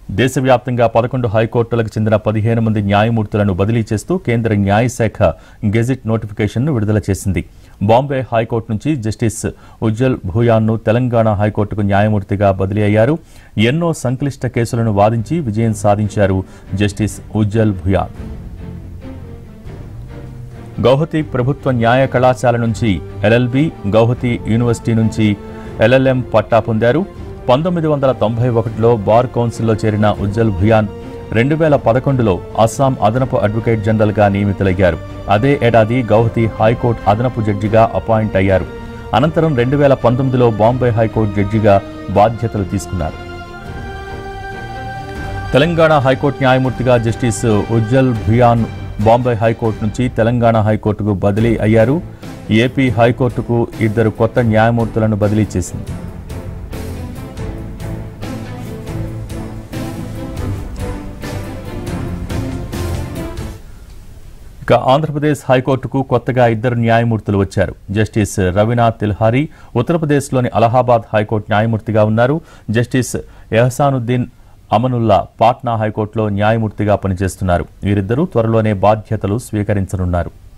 దేశవ్యాప్తంగా పదకొండు హైకోర్టులకు చెందిన పదిహేను మంది న్యాయమూర్తులను బదిలీ చేస్తూ కేంద్ర న్యాయశాఖ గెజిట్ నోటిఫికేషన్ను విడుదల చేసింది బాంబే హైకోర్టు నుంచి జస్టిస్ ఉజ్జల్ భూయాన్ను తెలంగాణ హైకోర్టుకు న్యాయమూర్తిగా బదిలీ అయ్యారు ఎన్నో సంక్లిష్ట కేసులను వాదించి విజయం సాధించారు జస్టిస్ ఉజ్జల్ భూయాన్ గౌహతి ప్రభుత్వ న్యాయ కళాశాల నుంచి ఎల్ఎల్బి గౌహతి యూనివర్సిటీ నుంచి ఎల్ఎల్ఎం పట్టా పొందారు పంతొమ్మిది వందల తొంభై ఒకటిలో బార్ కౌన్సిల్లో చేరిన ఉజ్జల్ భుయాన్ రెండు వేల పదకొండులో అస్సాం అదనపు అడ్వకేట్ జనరల్గా నియమితులయ్యారు అదే ఏడాది గౌహతి హైకోర్టు అదనపు జడ్జిగా అపాయింట్ అయ్యారు అనంతరం రెండు వేల పంతొమ్మిదిలో బాంబే హైకోర్టు జడ్జిగా బాధ్యతలు తీసుకున్నారు తెలంగాణ హైకోర్టు న్యాయమూర్తిగా జస్టిస్ ఉజ్జల్ భుయాన్ బాంబే హైకోర్టు నుంచి తెలంగాణ హైకోర్టుకు బదిలీ అయ్యారు ఏపీ హైకోర్టుకు ఇద్దరు కొత్త న్యాయమూర్తులను బదిలీ చేసింది ఇక ఆంధ్రప్రదేశ్ హైకోర్టుకు కొత్తగా ఇద్దరు న్యాయమూర్తులు వచ్చారు జస్టిస్ రవినాథ్ తిల్హారీ ఉత్తరప్రదేశ్లోని అలహాబాద్ హైకోర్టు న్యాయమూర్తిగా ఉన్నారు జస్టిస్ ఎహసానుద్దీన్ అమనుల్లా పాట్నా హైకోర్టులో న్యాయమూర్తిగా పనిచేస్తున్నారు వీరిద్దరూ త్వరలోనే బాధ్యతలు స్వీకరించనున్నారు